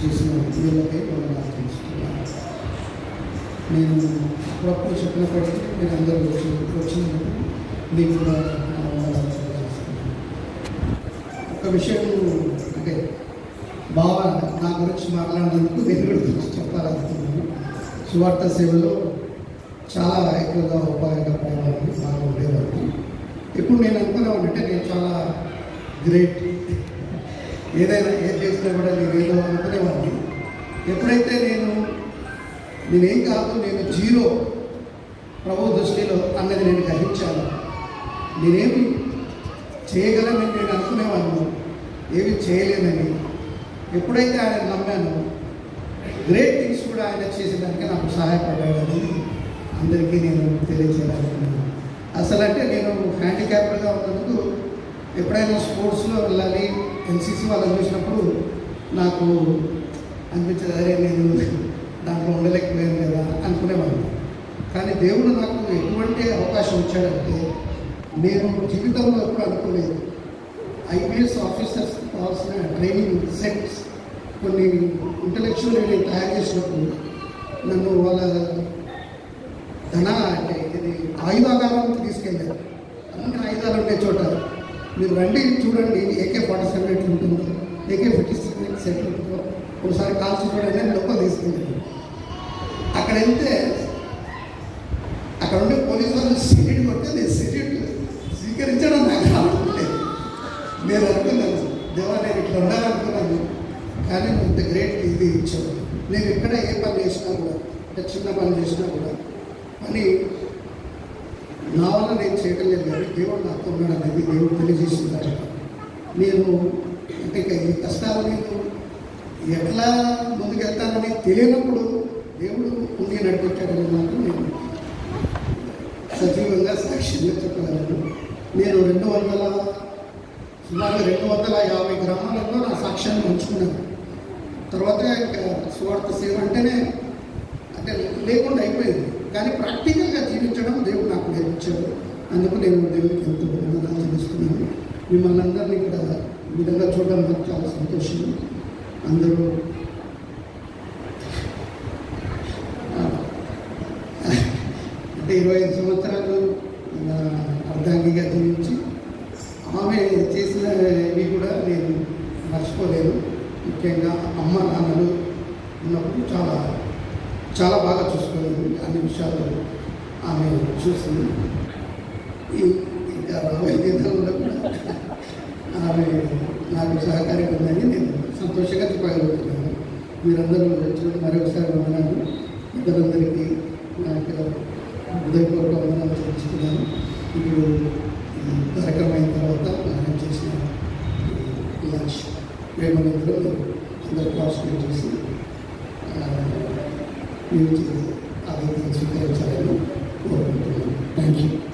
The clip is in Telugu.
చేసిన వీళ్ళకై వందనాలు తెలుస్తున్నాను నేను అప్పుడప్పుడు చెప్పినప్పటికీ మీరు అందరూ వచ్చి వచ్చినందుకు మీకు కూడా నా వందనాలు తెలియజేస్తున్నాను ఒక విషయం అంటే బాగా నా గురించి మాట్లాడినందుకు నేను కూడా గురించి చెప్పాలనుకున్నాను సువార్త సేవలో చాలా ఎక్కువగా ఉపయోగపడేవాడిని బాగా ఉండేవాడిని ఇప్పుడు నేను అనుకునేవాడిని అంటే నేను చాలా గ్రేట్ ఏదైనా ఏం చేసినా కూడా నేను ఏదో అనుకునేవాడిని ఎప్పుడైతే నేను నేనేం కాదు నేను జీరో ప్రభు దృష్టిలో అన్నది నేను గ్రహించాను నేనేమి చేయగలనని నేను అనుకునేవాడిని ఏమి చేయలేనని ఎప్పుడైతే ఆయన నమ్మానో గ్రేట్ థింగ్స్ కూడా ఆయన చేసేదానికి నాకు సహాయపడ్డాడని అందరికీ నేను తెలియజేయాలనుకున్నాను అసలు అంటే నేను హ్యాండిక్యాప్డ్గా ఉన్నందుకు ఎప్పుడైనా స్పోర్ట్స్లో వెళ్ళాలి ఎన్సీసీ వాళ్ళని చూసినప్పుడు నాకు అనిపించేది అరే నేను దాంట్లో ఉండలేకపోయాను కదా అనుకునేవాడిని కానీ దేవుడు నాకు ఎటువంటి అవకాశం ఇచ్చాడంటే నేను జీవితంలో ఎప్పుడు అనుకోలేదు ఐపీఎస్ ఆఫీసర్స్ కావాల్సిన ట్రైనింగ్ సెట్స్ కొన్ని ఇంటలెక్చువల్ నేను తయారు చేసినప్పుడు నన్ను వాళ్ళ ధన అంటే ఇది ఆయుధాగారానికి తీసుకెళ్ళారు అన్ని ఆయుధాలు ఉండే చోట మీరు రండి చూడండి ఏకే ఫార్టీ సెవెన్ ఎట్లా ఉంటుందో ఏకే ఫిఫ్టీ సెవెన్ సెట్ ఉంటుందో ఒకసారి కాల్చి చూడండి అని లోపల తీసుకెళ్ళారు అక్కడ వెళ్తే అక్కడ ఉండే పోలీసు వాళ్ళు సిగరెట్ కొడితే నేను సిగరెట్ స్వీకరించడం నాకు రావట్లేదు నేను అనుకున్నాను దేవా నేను ఇట్లా ఉండాలనుకున్నాను కానీ నువ్వు ఇంత గ్రేట్ ఇది ఇచ్చావు నేను ఎక్కడ ఏ పని చేసినా కూడా అంటే చిన్న పని చేసినా కూడా పని నా వల్ల నేను చేయటం లేదు కానీ దేవుడు నాతో ఉన్నాడు అనేది దేవుడు తెలియజేసింది నేను అంటే ఇక ఈ కష్టాలు నేను ఎట్లా ముందుకెళ్తానని తెలియనప్పుడు దేవుడు ఉండి నడిపించాడని నాకు నేను సజీవంగా సాక్ష్యంగా చెప్పగలను నేను రెండు వందల సుమారు రెండు వందల యాభై గ్రామాలలో నా సాక్ష్యాన్ని పంచుకున్నాను తర్వాత ఇంకా స్వార్థ సేవ అంటేనే అంటే లేకుండా అయిపోయింది కానీ ప్రాక్టికల్గా జీవించడం దేవుడు నాకు నేర్పించాడు అందుకు నేను దేవుడికి ఎంతో వందనాలు తెలుస్తున్నాను మిమ్మల్ని అందరినీ ఇక్కడ ఈ విధంగా చూడడం నాకు చాలా సంతోషం అందరూ ఆ, అంటే ఇరవై ఐదు సంవత్సరాలు ఆ, అర్ధాంగిగా జీవించి ఆమె చేసినవి కూడా నేను మర్చిపోలేను ముఖ్యంగా అమ్మ నాన్నలు ఉన్నప్పుడు చాలా చాలా బాగా చూసుకోలేదు అన్ని విషయాలు ఆమె చూస్తుంది ఈ- ఇంకా రాబోయే దినాల్లో కూడా ఆమె నాకు సహకారం ఉందని నేను సంతోషంగా చెప్పగలుగుతున్నాను మీరందరూ వచ్చినట్టు మరొకసారి వందనాలు ఇద్దరందరికీ నా యొక్క హృదయపూర్వక వందనాలు తెలుస్తున్నాను ఇప్పుడు ఈ కార్యక్రమం అయిన తర్వాత మనం చేసిన ఈ లంచ్ ప్రేమలో అందరూ పార్టిసిపేట్ చేసి ఆ, మీరు ఆరోగ్యం స్వీకరించాలని కోరుకుంటున్నాను థ్యాంక్ యూ